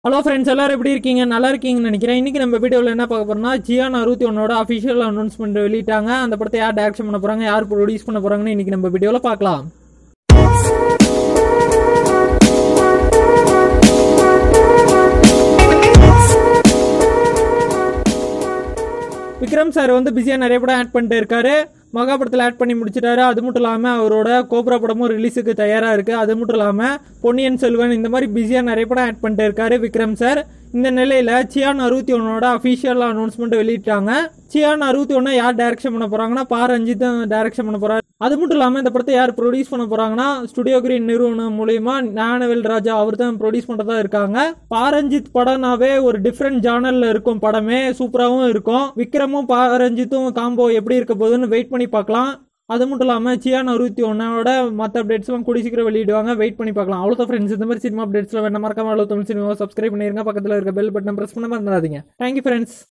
hello friends எல்லாரும் எப்படி இருக்கீங்க நல்லா இருக்கீங்கன்னு நினைக்கிறேன் இன்னைக்கு நம்ம வீடியோவில் என்ன பார்க்க போறோம்னா ஜியான் அறுபத்தி ஒன்னோட அஃபிஷியல் அனௌன்ஸ்மெண்ட் வெளியிட்டாங்க அந்த படத்தை யார் டேரக்ஷன் பண்ண போறாங்க யார் ப்ரொடியூஸ் பண்ண போறாங்கன்னு இன்னைக்கு நம்ம வீடியோவில் பார்க்கலாம் விக்ரம் சார் வந்து பிஸியாக நிறைய படம் ஆட் பண்ணிட்டு இருக்காரு மகா படத்தில் ஆட் பண்ணி முடிச்சிட்டாரு அது மட்டும் இல்லாமல் அவரோட கோப்ரா படமும் ரிலீஸுக்கு தயாராக இருக்குது அது மட்டும் இல்லாமல் பொன்னியின் செல்வன் இந்த மாதிரி பிஸியாக நிறைய படம் ஆட் பண்ணிட்டு இருக்காரு விக்ரம் சார் இந்த நிலையில் சியான் அறுபத்தி ஒன்னோட அஃபிஷியல் அனௌன்ஸ்மெண்ட் வெளியிட்டாங்க சியான் அறுபத்தி ஒன்று யார் டைரக்ஷன் பண்ண போகிறாங்கன்னா பா ரஞ்சித் தான் டைரக்ஷன் பண்ண போகிறாரு அது மட்டும் இல்லாமல் இந்த படத்தை யார் ப்ரொடியூஸ் பண்ண போகிறாங்கன்னா ஸ்டுடியோ கிரீன் நிறுவனம் மூலியமா ஞானவேல் ராஜா அவர் தான் ப்ரொடியூஸ் பண்ணுறதா இருக்காங்க பாரஞ்சித் படம்னாவே ஒரு டிஃப்ரெண்ட் ஜானலில் இருக்கும் படமே சூப்பராகவும் இருக்கும் விக்ரமும் பாரஞ்சித்தும் காம்போ எப்படி இருக்க போகுதுன்னு வெயிட் பண்ணி பார்க்கலாம் அது மட்டும் இல்லாமல் சியான் அறுபத்தி ஒன்னோட மற்ற அப்டேட்ஸ்லாம் கூடி சீக்கிரம் வெளியிடுவாங்க வெயிட் பண்ணி பார்க்கலாம் அவ்வளோ ஃப்ரெண்ட்ஸ் இந்த மாதிரி சினிமா அப்டேட்ஸில் வேணா மறக்காம அவ்வளோ தமிழ் சினிமா சப்ஸ்கிரைப் பண்ணிருங்க பக்கத்தில் இருக்க பெல் பட்டன் ப்ரெஸ் பண்ண மறந்துடாதீங்க தேங்க்யூ ஃப்ரெண்ட்ஸ்